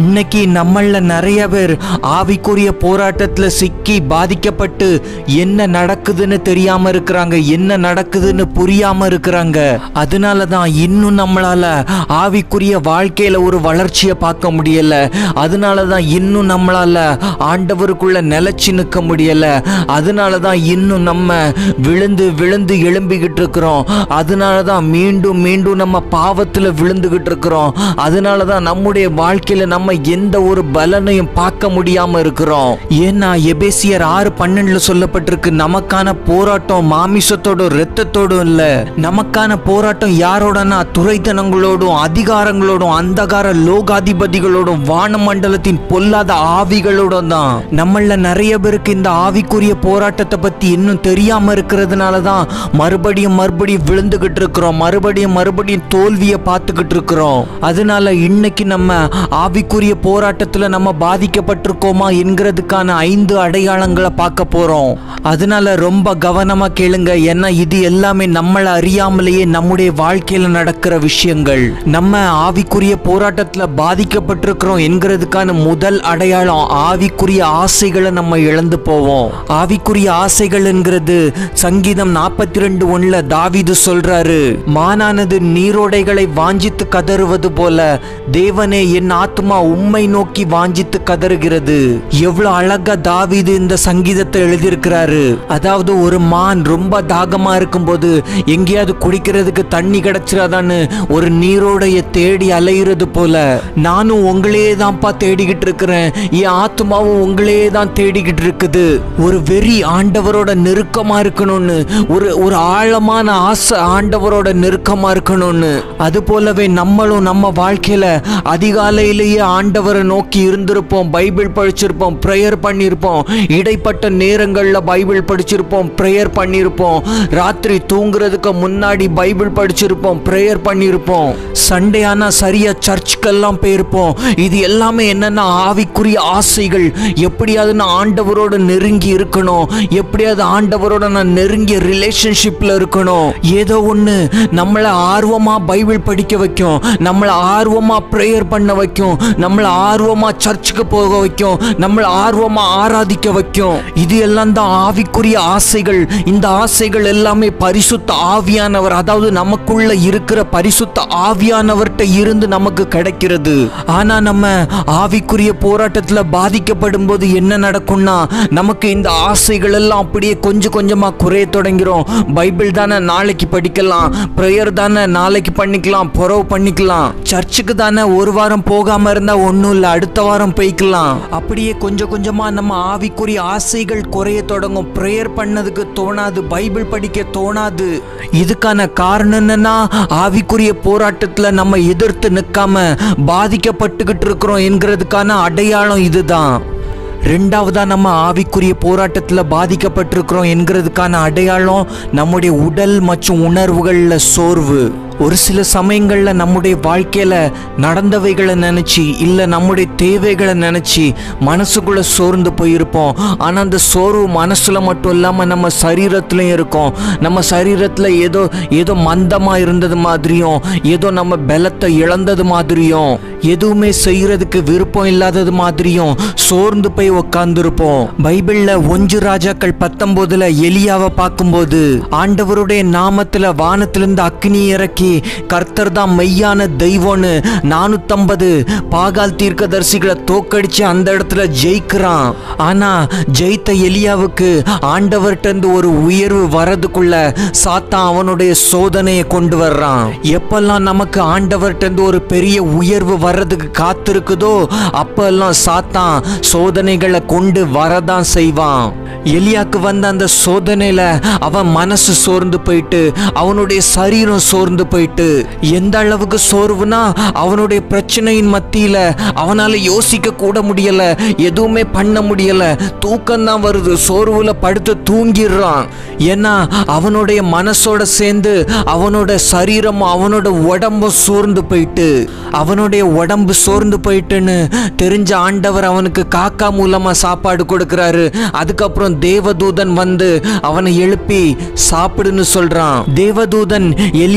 இன்னைக்கு நம்மள நிறைய பேர் ஆவிக்குரிய போராட்டத்துல சிக்கி பாதிக்கப்பட்டு என்ன நடக்குதுன்னு தெரியாம இருக்கிறாங்க என்ன நடக்குதுன்னு புரியாம இருக்கிறாங்க அதனால தான் இன்னும் நம்மளால ஆவிக்குரிய வாழ்க்கையில ஒரு வளர்ச்சியை பார்க்க முடியல அதனால தான் இன்னும் நம்மளால ஆண்டவருக்குள்ள நிலைச்சு நிற்க முடியல அதனால தான் இன்னும் நம்ம விழுந்து விழுந்து எழும்பிக்கிட்டு இருக்கிறோம் அதனால தான் மீண்டும் மீண்டும் நம்ம பாவத்துல விழுந்துகிட்டு இருக்கிறோம் அதனால தான் நம்முடைய வாழ்க்கையில நம்ம எந்த ஒரு பலனையும் பார்க்க முடியாம இருக்கிறோம் ஏன்னா எபேசியர் ஆறு பன்னெண்டுல சொல்லப்பட்டிருக்கு நமக்கான போராட்டம் மாமிசத்தோடும் இரத்தத்தோடும் இல்ல நமக்கான போராட்டம் யாரோடனா துறைத்தனங்களோடும் அதிகாரங்களோடும் அந்தகார லோகாதிபதிகளோடும் வானமண்டலத்தின் பொல்லாத ஆவிகளோடும் தான் நம்மள நிறைய பேருக்கு இந்த ஆவிக்குரிய போராட்டத்தை பத்தி இன்னும் தெரியாம இருக்கிறதுனால தான் மறுபடியும் மறுபடியும் விழுந்துகிட்டு இருக்கிறோம் மறுபடியும் மறுபடியும் தோல்வியை பார்த்துக்கிட்டு இருக்கிறோம் அதனால இன்னைக்கு நம்ம ஆவிக்குரிய போராட்டத்துல நம்ம பாதிக்கப்பட்டிருக்கோமா என்கிறதுக்கான ஐந்து அடையாளங்களை பார்க்க போறோம் அதனால ரொம்ப கவனமா கேளுங்க ஏன்னா இது எல்லாமே நம்மளை அறியாமலேயே நம்முடைய வாழ்க்கையில நடக்கிற விஷயங்கள் நம்ம ஆவிக்குரிய போராட்டத்துல பாதிக்கப்பட்டிருக்கிறோம் என்கிறதுக்கான முதல் அடையாளம் ஆவிக்குரிய ஆசைகளை நம்ம இழந்து போவோம் ஆவிக்குரிய ஆசைகள் என்கிறது சங்கீதம் நாற்பத்தி ரெண்டு ஒண்ணுல தாவீது சொல்றாரு மானானது நீரோடைகளை வாஞ்சித்து கதறுவது போல தேவனே என் ஆத்மா உம்மை நோக்கி வாஞ்சித்து கதறுகிறது எவ்வளவு அழகா தாவீது இந்த சங்கீதத்தை எழுதியிருக்கிறாரு அதாவது ஒரு மான் ரொம்ப தாகமா இருக்கும்போது எங்கேயாவது குடிக்கிறதுக்கு தண்ணி கிடைச்சிராதான்னு ஒரு நீரோடைய தேடி அலையிறது போல நானும் உங்களையே தான்ப்பா தேடிக்கிட்டு இருக்கிறேன் என் ஆத்மாவும் உங்களையே தான் தேடிக்கிட்டு இருக்குது ஒரு வெறி ஆண்டவரோட நெருக்கமா இருக்கணும்னு ஒரு ஒரு ஆழமான ஆசை ஆண்டவரோட நெருக்கமா இருக்கணும்னு அது போலவே நம்மளும் நம்ம வாழ்க்கையில அதிகாலையிலேயே ஆண்டவரை நோக்கி இருந்திருப்போம் பைபிள் படிச்சிருப்போம் ப்ரேயர் பண்ணியிருப்போம் இடைப்பட்ட நேரங்கள்ல பைபிள் படிச்சிருப்போம் ப்ரேயர் பண்ணியிருப்போம் ராத்திரி தூங்குறதுக்கு முன்னாடி பைபிள் படிச்சிருப்போம் ப்ரேயர் பண்ணியிருப்போம் சண்டே ஆனா சரியா சர்ச்சுக்கெல்லாம் போயிருப்போம் இது எல்லாமே என்னன்னா ஆவிக்குரிய ஆசைகள் எப்படியாவது நான் ஆண்டவரோட நெருங்கி இருக்கணும் எப்படியாவது ஆண்டவரோட நான் நெருங்கிய ரிலேஷன்ஷிப்ல இருக்கணும் ஏதோ ஒண்ணு நம்மளை ஆர்வமா பைபிள் படிக்க வைக்கும் நம்மளை ஆர்வமா ப்ரேயர் பண்ண வைக்கும் நம்மளை ஆர்வமா சர்ச்சுக்கு போக வைக்கும் நம்மளை ஆர்வமா ஆராதிக்க வைக்கும் இது எல்லாம் தான் ஆவிக்குரிய ஆசைகள் இந்த ஆசைகள் எல்லாமே பரிசுத்த ஆவியானவர் அதாவது நமக்குள்ள இருக்கிற பரிசுத்த ஆவியானவர்கிட்ட இருந்து நமக்கு கிடைக்கிறது ஆனா நம்ம ஆவிக்குரிய போராட்டத்துல பாதிக்கப்படும் போது என்ன நடக்கும்னா நமக்கு இந்த ஆசைகள் எல்லாம் அப்படியே கொஞ்சம் கொஞ்சமா குறைய தொடங்கிறோம் பைபிள் தானே நாளைக்கு படிக்கலாம் ப்ரேயர் தானே நாளைக்கு பண்ணிக்கலாம் புறவு பண்ணிக்கலாம் சர்ச்சுக்கு தானே ஒரு வாரம் போகாம இருந்தா ஒன்றும் இல்லை அடுத்த வாரம் போய்க்கலாம் அப்படியே கொஞ்சம் கொஞ்சமா நம்ம ஆவிக்குரிய ஆசைகள் குறைய தொடங்கும் ப்ரேயர் பண்ணதுக்கு தோணாது பைபிள் படிக்க தோணாது இதுக்கான காரணம் என்னன்னா ஆவிக்குரிய போராட்டத்துல நம்ம எதிர்த்து நிற்காம பாதிக்கப்பட்டுக்கிட்டு இருக்கிறோம் என்கிறதுக்கான அடையாளம் இதுதான் ரெண்டாவதா நம்ம ஆவிக்குரிய போராட்டத்தில் பாதிக்கப்பட்டிருக்கிறோம் என்கிறதுக்கான அடையாளம் நம்முடைய உடல் மற்றும் உணர்வுகள்ல சோர்வு ஒரு சில சமயங்கள்ல நம்முடைய வாழ்க்கையில நடந்தவைகளை நினைச்சு இல்ல நம்முடைய தேவைகளை நினைச்சு மனசுக்குள்ள சோர்ந்து போயிருப்போம் ஆனா அந்த சோர்வு மனசுல மட்டும் இல்லாம நம்ம சரீரத்திலையும் இருக்கும் நம்ம சரீரத்துல ஏதோ ஏதோ மந்தமா இருந்தது மாதிரியும் ஏதோ நம்ம பலத்தை இழந்தது மாதிரியும் எதுவுமே செய்யறதுக்கு விருப்பம் இல்லாதது மாதிரியும் சோர்ந்து போய் உட்கார்ந்துருப்போம் பைபிள்ல ஒஞ்சு ராஜாக்கள் பத்தொன்பதுல எலியாவை பார்க்கும்போது ஆண்டவருடைய நாமத்துல வானத்திலிருந்து அக்னி இறக்கி கர்த்தர் தான் மெய்யான தெய்வம்னு நானூத்தம்பது பாகால் தீர்க்கதரிசிகளை தோக்கடிச்சு அந்த இடத்துல ஜெயிக்கிறான் ஆனா ஜெயித்த எலியாவுக்கு ஆண்டவர்கிட்ட இருந்து ஒரு உயர்வு வரதுக்குள்ள சாத்தான் அவனுடைய சோதனையை கொண்டு வர்றான் எப்பெல்லாம் நமக்கு ஆண்டவர்கிட்ட இருந்து ஒரு பெரிய உயர்வு வர்றதுக்கு காத்திருக்குதோ அப்பெல்லாம் சாத்தான் சோதனைகளை கொண்டு வரதான் செய்வான் எலியாக்கு வந்த அந்த சோதனையில அவன் மனசு சோர்ந்து போயிட்டு அவனுடைய சரீரம் சோர்ந்து போயிட்டு எந்த அளவுக்கு சோர்வுனா அவனுடைய பிரச்சனையின் மத்தியில அவனால யோசிக்க கூட முடியல எதுவுமே பண்ண முடியல தூக்கம் தான் வருது சோர்வுல படுத்து தூங்கிடுறான் ஏன்னா அவனுடைய மனசோட சேர்ந்து அவனோட சரீரம் அவனோட உடம்பும் சோர்ந்து போயிட்டு அவனுடைய உடம்பு சோர்ந்து போயிட்டுன்னு தெரிஞ்ச ஆண்டவர் அவனுக்கு காக்கா மூலமா சாப்பாடு கொடுக்கறாரு அதுக்கப்புறம் தேவதூதன் வந்து அவனை எழுப்பி சாப்பிடுன்னு சொல்றான் தேவதூதன் எலியாவை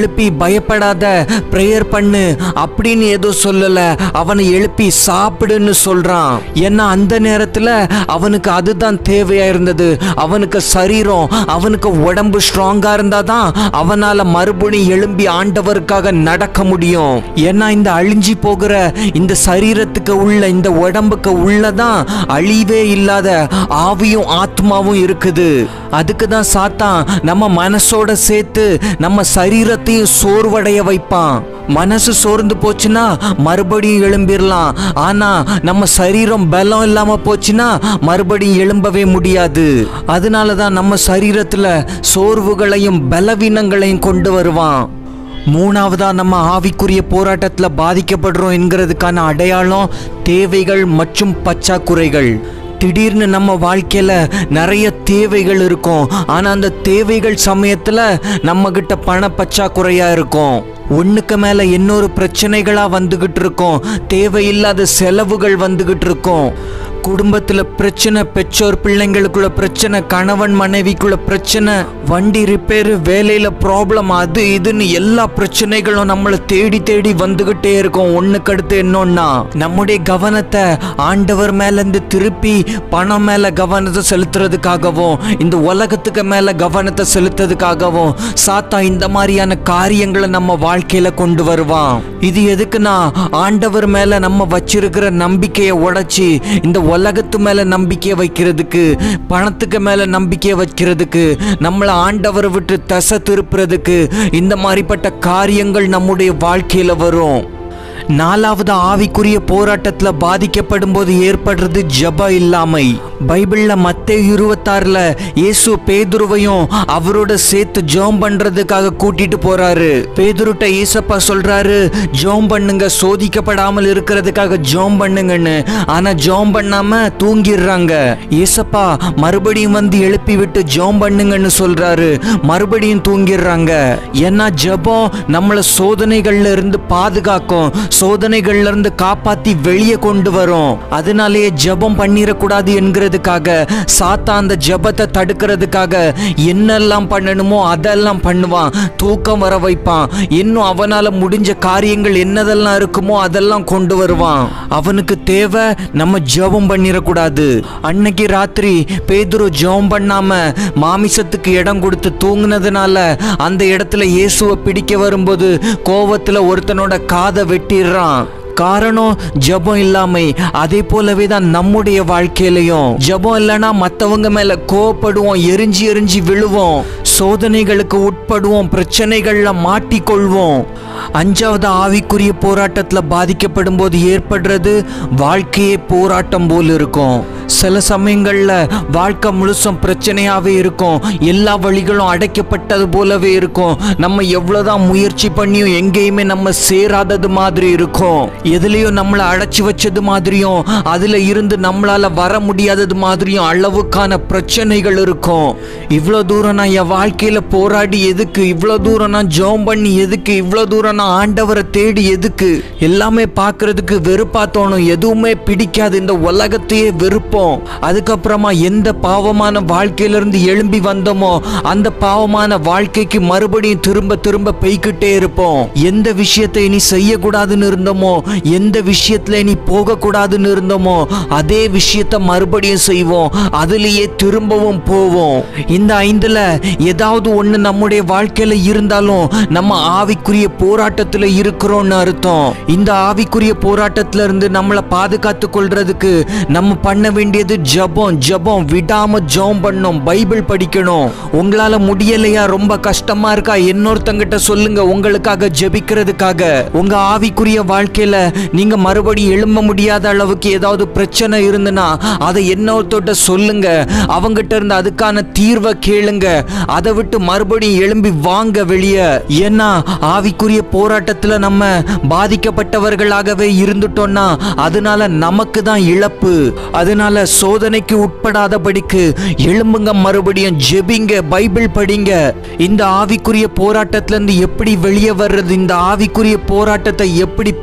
எழுப்பி பயப்படாத ப்ரேயர் பண்ணு அப்படின்னு ஏதோ சொல்லல அவனை எழுப்பி சாப்பிடுன்னு சொல்றான் ஏன்னா அந்த நேரத்துல அவனுக்கு அதுதான் தேவையா இருந்தது அவனுக்கு சரீரம் அவனுக்கு உடம்பு ஸ்ட்ராங்கா இருந்தாதான் அவனால மறுபடியும் எழும்பி ஆண்டவருக்காக நடக்க முடியும் ஏன்னா இந்த அழிஞ்சி போகிற இந்த சரீரத்துக்கு உள்ள இந்த உடம்புக்கு உள்ளதான் அழிவே இல்லாத ஆவியும் ஆத்மாவும் இருக்குது அதுக்கு தான் சாத்தான் நம்ம மனசோட சேர்த்து நம்ம சரீரத்தையும் சோர்வடைய வைப்பான் மனசு சோர்ந்து போச்சுன்னா மறுபடியும் எழும்பிடலாம் ஆனா நம்ம சரீரம் பலம் இல்லாம போச்சுன்னா மறுபடியும் எழும்பவே முடியாது அதனால தான் நம்ம சரீரத்துல சோர்வுகளையும் பலவீனங்களையும் கொண்டு வருவான் மூணாவதா நம்ம ஆவிக்குரிய போராட்டத்துல பாதிக்கப்படுறோம் என்கிறதுக்கான அடையாளம் தேவைகள் மற்றும் பற்றாக்குறைகள் திடீர்னு நம்ம வாழ்க்கையில நிறைய தேவைகள் இருக்கும் ஆனா அந்த தேவைகள் சமயத்துல நம்ம கிட்ட பண பற்றாக்குறையா இருக்கும் ஒண்ணுக்கு மேல இன்னொரு பிரச்சனைகளா வந்துகிட்டு இருக்கும் தேவையில்லாத செலவுகள் வந்துகிட்டு இருக்கும் குடும்பத்துல பிரச்சனை பெற்றோர் பிள்ளைங்களுக்குள்ள பிரச்சனை கணவன் மனைவிக்குள்ள பிரச்சனை வண்டி ரிப்பேர் வேலையில ப்ராப்ளம் அது இதுன்னு எல்லா பிரச்சனைகளும் நம்மளை தேடி தேடி வந்துகிட்டே இருக்கும் ஒண்ணுக்கு அடுத்து என்னன்னா நம்முடைய கவனத்தை ஆண்டவர் மேல இருந்து திருப்பி பணம் மேல கவனத்தை செலுத்துறதுக்காகவும் இந்த உலகத்துக்கு மேல கவனத்தை செலுத்துறதுக்காகவும் சாத்தா இந்த மாதிரியான காரியங்களை நம்ம வாழ்க்கையில கொண்டு வருவான் இது எதுக்குன்னா ஆண்டவர் மேல நம்ம வச்சிருக்கிற நம்பிக்கையை உடைச்சி இந்த உலகத்து மேல நம்பிக்கை வைக்கிறதுக்கு பணத்துக்கு மேல நம்பிக்கை வைக்கிறதுக்கு நம்மளை ஆண்டவரை விட்டு தசை திருப்புறதுக்கு இந்த மாதிரிப்பட்ட காரியங்கள் நம்முடைய வாழ்க்கையில வரும் நாலாவது ஆவிக்குரிய போராட்டத்துல பாதிக்கப்படும் போது ஏற்படுறது ஜப இல்லாமை பைபிள்ல மத்தேயு இருபத்தாறுல இயேசு பேதுருவையும் அவரோட சேர்த்து ஜோம் பண்றதுக்காக கூட்டிட்டு போறாரு பேதுருட்ட ஏசப்பா சொல்றாரு ஜோம் பண்ணுங்க சோதிக்கப்படாமல் இருக்கிறதுக்காக ஜோம் பண்ணுங்கன்னு ஆனா ஜோம் பண்ணாம தூங்கிடுறாங்க ஏசப்பா மறுபடியும் வந்து எழுப்பி விட்டு ஜோம் பண்ணுங்கன்னு சொல்றாரு மறுபடியும் தூங்கிடுறாங்க ஏன்னா ஜெபம் நம்மளை சோதனைகள்ல இருந்து பாதுகாக்கும் சோதனைகள்ல இருந்து காப்பாத்தி வெளியே கொண்டு வரும் அதனாலேயே ஜெபம் பண்ணிடக்கூடாது என்கிறதுக்காக சாத்தா அந்த ஜெபத்தை தடுக்கிறதுக்காக என்னெல்லாம் பண்ணணுமோ அதெல்லாம் பண்ணுவான் தூக்கம் வர வைப்பான் இன்னும் அவனால முடிஞ்ச காரியங்கள் என்னதெல்லாம் இருக்குமோ அதெல்லாம் கொண்டு வருவான் அவனுக்கு தேவை நம்ம ஜெபம் பண்ணிடக்கூடாது அன்னைக்கு ராத்திரி பேதுரு ஜெபம் பண்ணாம மாமிசத்துக்கு இடம் கொடுத்து தூங்குனதுனால அந்த இடத்துல இயேசுவை பிடிக்க வரும்போது கோவத்துல ஒருத்தனோட காதை வெட்டிடுறான் காரணம் ஜெபம் இல்லாமை அதே போலவே தான் நம்முடைய வாழ்க்கையிலையும் ஜெபம் இல்லைன்னா மற்றவங்க மேல கோவப்படுவோம் எரிஞ்சு எரிஞ்சு விழுவோம் சோதனைகளுக்கு உட்படுவோம் பிரச்சனைகள்ல மாட்டிக்கொள்வோம் அஞ்சாவது ஆவிக்குரிய போராட்டத்துல பாதிக்கப்படும் போது ஏற்படுறது வாழ்க்கையே போராட்டம் போல் இருக்கும் சில சமயங்கள்ல வாழ்க்கை முழுசும் பிரச்சனையாவே இருக்கும் எல்லா வழிகளும் அடைக்கப்பட்டது போலவே இருக்கும் நம்ம எவ்வளவுதான் முயற்சி பண்ணியும் எங்கேயுமே நம்ம சேராதது மாதிரி இருக்கும் எதுலயும் நம்மளை அடைச்சி வச்சது மாதிரியும் அதுல இருந்து நம்மளால வர முடியாதது மாதிரியும் அளவுக்கான பிரச்சனைகள் இருக்கும் இவ்வளவு தூரம் நான் என் வாழ்க்கையில போராடி எதுக்கு இவ்வளவு தூரம் நான் ஜெபம் பண்ணி எதுக்கு இவ்வளவு தூரம் நான் ஆண்டவரை தேடி எதுக்கு எல்லாமே பார்க்கிறதுக்கு வெறுப்பா தோணும் எதுவுமே பிடிக்காது இந்த உலகத்தையே வெறுப்போம் அதுக்கப்புறமா எந்த பாவமான வாழ்க்கையில இருந்து எழும்பி வந்தோமோ அந்த பாவமான வாழ்க்கைக்கு மறுபடியும் திரும்ப திரும்ப பெய்கிட்டே இருப்போம் எந்த விஷயத்தை இனி செய்யக்கூடாதுன்னு இருந்தோமோ எந்த விஷயத்துல இனி போகக்கூடாதுன்னு இருந்தோமோ அதே விஷயத்த மறுபடியும் செய்வோம் அதுலயே திரும்பவும் போவோம் இந்த ஐந்துல ஏதாவது ஒண்ணு நம்முடைய வாழ்க்கையில இருந்தாலும் நம்ம ஆவிக்குரிய போராட்டத்துல இருக்கிறோம்னு அர்த்தம் இந்த ஆவிக்குரிய போராட்டத்துல இருந்து நம்மளை பாதுகாத்து கொள்றதுக்கு நம்ம பண்ண வேண்டியது ஜெபம் ஜெபம் விடாம ஜெபம் பண்ணணும் பைபிள் படிக்கணும் உங்களால முடியலையா ரொம்ப கஷ்டமா இருக்கா இன்னொருத்தங்கிட்ட சொல்லுங்க உங்களுக்காக ஜெபிக்கிறதுக்காக உங்க ஆவிக்குரிய வாழ்க்கையில நீங்க மறுபடியும் எழும்ப முடியாத அளவுக்கு ஏதாவது பிரச்சனை இருந்துன்னா அதை இன்னொருத்தோட்ட சொல்லுங்க அவங்கிட்ட இருந்து அதுக்கான தீர்வை கேளுங்க அதை விட்டு மறுபடியும் எழும்பி வாங்க வெளியே ஏன்னா ஆவிக்குரிய போராட்டத்துல நம்ம பாதிக்கப்பட்டவர்களாகவே இருந்துட்டோம்னா அதனால நமக்கு தான் இழப்பு அதனால சோதனைக்கு உட்படாதபடிக்கு எழும்புங்க மறுபடியும் ஜெபிங்க பைபிள் படிங்க இந்த ஆவிக்குரிய போராட்டத்துல இருந்து எப்படி வெளியே வர்றது இந்த ஆவிக்குரிய போராட்டத்தை எப்படி போராடுறது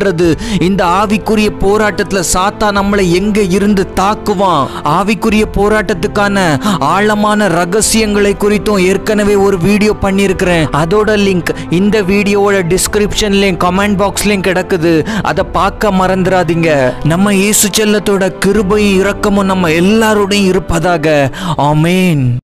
பண்றது இந்த ஆவிக்குரிய போராட்டத்துல சாத்தா நம்மளை எங்க இருந்து தாக்குவான் ஆவிக்குரிய போராட்டத்துக்கான ஆழமான ரகசியங்களை குறித்தும் ஏற்கனவே ஒரு வீடியோ பண்ணியிருக்கிறேன் அதோட லிங்க் இந்த வீடியோவோட டிஸ்கிரிப்ஷன்லயும் கமெண்ட் பாக்ஸ்லயும் கிடக்குது அதை பார்க்க மறந்துடாதீங்க நம்ம இயேசு செல்லத்தோட கிருபையும் இரக்கமும் நம்ம எல்லாரோடையும் இருப்பதாக ஆமேன்